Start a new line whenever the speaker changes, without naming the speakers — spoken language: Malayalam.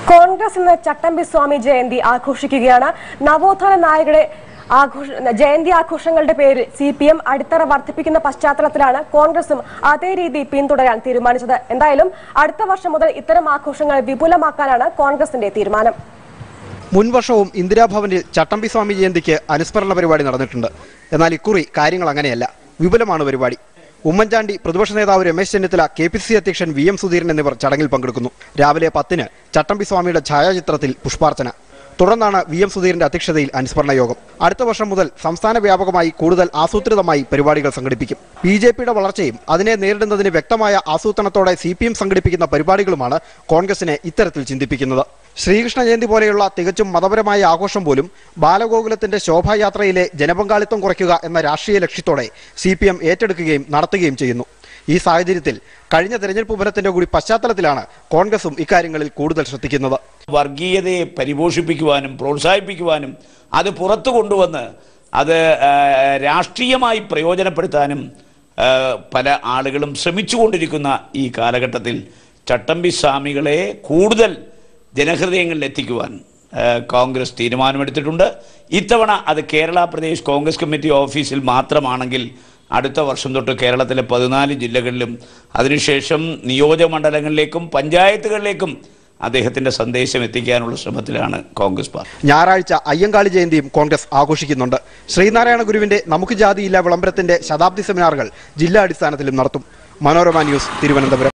കോൺഗ്രസ് ഇന്ന് ചട്ടമ്പി സ്വാമി ജയന്തി ആഘോഷിക്കുകയാണ് നവോത്ഥാന നായകരുടെ ആഘോഷ ജയന്തി ആഘോഷങ്ങളുടെ പേരിൽ സി പി എം അടിത്തറ വർദ്ധിപ്പിക്കുന്ന പശ്ചാത്തലത്തിലാണ് കോൺഗ്രസും അതേ രീതി പിന്തുടരാൻ തീരുമാനിച്ചത് എന്തായാലും അടുത്ത വർഷം മുതൽ ഇത്തരം ആഘോഷങ്ങൾ വിപുലമാക്കാനാണ് കോൺഗ്രസിന്റെ തീരുമാനം
മുൻവർഷവും ഇന്ദിരാഭവനിൽ ചട്ടമ്പി സ്വാമി ജയന്തിക്ക് അനുസ്മരണ പരിപാടി നടന്നിട്ടുണ്ട് എന്നാൽ ഇക്കുറി കാര്യങ്ങൾ അങ്ങനെയല്ല വിപുലമാണ് പരിപാടി ഉമ്മൻചാണ്ടി പ്രതിപക്ഷ നേതാവ് Ramesh Chennithala K P C അധ്യക്ഷൻ വി എം സുധീരൻ എന്നിവർ ചടങ്ങിൽ പങ്കെടുക്കുന്നു രാവിലെ പത്തിന് ചട്ടമ്പി സ്വാമിയുടെ ഛായാചിത്രത്തിൽ പുഷ്പാർച്ചന തുടർന്നാണ് വി എം സുധീരന്റെ അധ്യക്ഷതയിൽ അനുസ്മരണ യോഗം അടുത്ത വർഷം മുതൽ സംസ്ഥാന വ്യാപകമായി കൂടുതൽ ആസൂത്രിതമായി പരിപാടികൾ സംഘടിപ്പിക്കും ബി ജെ പിയുടെ വളർച്ചയും അതിനെ നേരിടുന്നതിന് വ്യക്തമായ ആസൂത്രണത്തോടെ സി പി എം സംഘടിപ്പിക്കുന്ന പരിപാടികളുമാണ് കോൺഗ്രസിനെ ഇത്തരത്തിൽ ചിന്തിപ്പിക്കുന്നത് ശ്രീകൃഷ്ണ ജയന്തി പോലെയുള്ള തികച്ചും മതപരമായ ആഘോഷം പോലും ബാലഗോകുലത്തിന്റെ ശോഭായാത്രയിലെ ജനപങ്കാളിത്തം കുറയ്ക്കുക എന്ന രാഷ്ട്രീയ ലക്ഷ്യത്തോടെ സി പി എം ഏറ്റെടുക്കുകയും നടത്തുകയും ചെയ്യുന്നു ഈ സാഹചര്യത്തിൽ കഴിഞ്ഞ തെരഞ്ഞെടുപ്പ് ഫലത്തിന്റെ കൂടി പശ്ചാത്തലത്തിലാണ് കോൺഗ്രസും ഇക്കാര്യങ്ങളിൽ കൂടുതൽ ശ്രദ്ധിക്കുന്നത്
വർഗീയതയെ പരിപോഷിപ്പിക്കുവാനും പ്രോത്സാഹിപ്പിക്കുവാനും അത് പുറത്തു കൊണ്ടുവന്ന് അത് ആ, രാഷ്ട്രീയമായി പ്രയോജനപ്പെടുത്താനും ആ, പല ആളുകളും ശ്രമിച്ചുകൊണ്ടിരിക്കുന്ന ഈ കാലഘട്ടത്തിൽ ചട്ടമ്പി സ്വാമികളെ കൂടുതൽ ജനഹൃദയങ്ങളിൽ എത്തിക്കുവാൻ ആ, കോൺഗ്രസ് തീരുമാനമെടുത്തിട്ടുണ്ട് ഇത്തവണ അത് കേരള പ്രദേശ് കോൺഗ്രസ് കമ്മിറ്റി ഓഫീസിൽ മാത്രമാണെങ്കിൽ അടുത്ത വർഷം തൊട്ട് കേരളത്തിലെ പതിനാല് ജില്ലകളിലും അതിനുശേഷം നിയോജകമണ്ഡലങ്ങളിലേക്കും പഞ്ചായത്തുകളിലേക്കും അദ്ദേഹത്തിന്റെ സന്ദേശം എത്തിക്കാനുള്ള ശ്രമത്തിലാണ് കോൺഗ്രസ് പാർട്ടി
ഞായറാഴ്ച അയ്യങ്കാളി ജയന്തിയും കോൺഗ്രസ് ആഘോഷിക്കുന്നുണ്ട് ശ്രീനാരായണ ഗുരുവിന്റെ നമുക്ക് ജാതിയില്ല വിളംബരത്തിന്റെ ശതാബ്ദി സെമിനാറുകൾ ജില്ലാ അടിസ്ഥാനത്തിലും നടത്തും മനോരമ ന്യൂസ് തിരുവനന്തപുരം